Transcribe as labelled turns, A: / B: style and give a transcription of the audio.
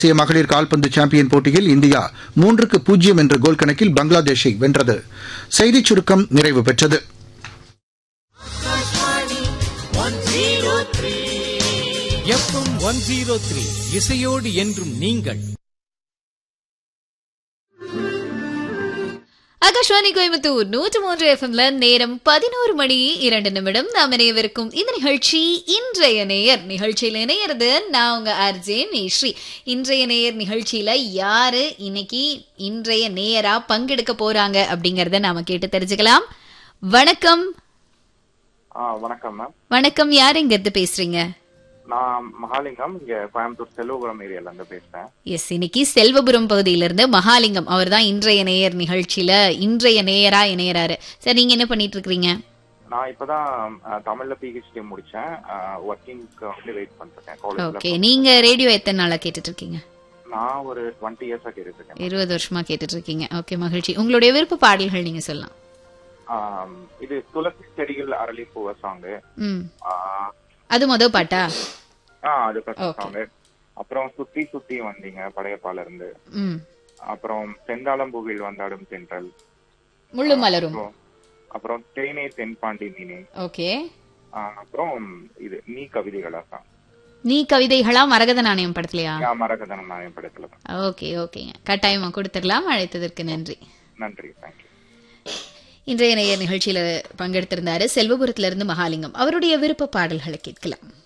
A: தேசிய மகளிர் கால்பந்து சாம்பியன் போட்டியில் இந்தியா மூன்றுக்கு பூஜ்ஜியம் என்ற கோல் கணக்கில் பங்களாதேஷை வென்றது செய்திச் சுருக்கம் நிறைவு பெற்றது
B: எஃப்எம் ஒன் ஜீரோ த்ரீ இசையோடு என்றும் நீங்கள்
C: ஆகாஷ்வாணி கோயம்புத்தூர் நூற்று மூன்று எஃப்எம்ல நேரம் பதினோரு மணி இரண்டு நிமிடம் நாம் இணையவிருக்கும் இந்த நிகழ்ச்சி இன்றைய நேயர் நிகழ்ச்சியில் இணையிறது நான் உங்க ஆர்ஜே மேஸ்ரீ இன்றைய நேயர் நிகழ்ச்சியில யாரு இன்னைக்கு இன்றைய நேயரா பங்கெடுக்க போறாங்க அப்படிங்கறத நாம கேட்டு தெரிஞ்சுக்கலாம் வணக்கம்
D: ஆ வணக்கம் மேம்
C: வணக்கம் யார் இங்க இருந்து பேசுறீங்க
D: நான் மகாலிங்கம் இங்க கோயம்புத்தூர் செல்வபுரம் ஏரியால இருந்து பேசுறேன்
C: எஸ் இன்னைக்கு செல்வபுரம் பகுதியிலிருந்து மகாலிங்கம் அவர் தான் இன்றைய நேயர் நிகழ்ச்சியில இன்றைய நேயரா இணையறாரு சார் நீங்க என்ன பண்ணிட்டு இருக்கீங்க
D: நான் இப்பதான் அஹ், தமிழ்ல பிஹெச்டி முடிச்சேன் ஒர்க்கிங்க்கு வந்து வெயிட் பண்ணிருக்கேன் காலேஜ்ல
C: ஓகே நீங்க ரேடியோ எத்தனை நாளா கேட்டுட்டு இருக்கீங்க
D: நான் ஒரு டுவெண்ட்டி இயர்ஸா கேட்டுருக்கேன்
C: இருபது வருஷமா கேட்டுட்டு இருக்கீங்க ஓகே மகிழ்ச்சி உங்களுடைய விருப்ப பாடல்கள் நீங்க சொல்லலாம்
D: ஆம், இது துளசி செடிகள் அரளி பூவ சாங்கு
C: ம் அது மொத பாட்டா
D: அது ஃபர்ஸ்ட்
C: Okay.
D: சாங்கு அப்புறம் சுத்தி சுத்தி வந்தீங்க படையப்பால இருந்து
C: ம்
D: அப்புறம் செந்தாளம்பூவில் வந்தாடும் தென்றல்
C: முள்ளு மலரும்
D: அப்புறம் அப்புறம் தேனே தென்பாண்டி மீனே
C: ஓகே
D: ஆ, அப்புறம் இது நீ கவிதைகளா சாங்
C: நீ கவிதைகளா மரகத நாணயம் படத்துலயா
D: மரகதனம் நாயம் படத்துல தான்
C: ஓகே ஓகேங்க கட்டாயமா கொடுத்துடலாம் அழைத்ததற்கு நன்றி
D: நன்றி தேங்க்யூ
C: இன்றைய நேயர் நிகழ்ச்சியில பங்கெடுத்திருந்தாரு செல்வபுரத்துல இருந்து மகாலிங்கம் அவருடைய விருப்ப பாடல்களை கேட்கலாம்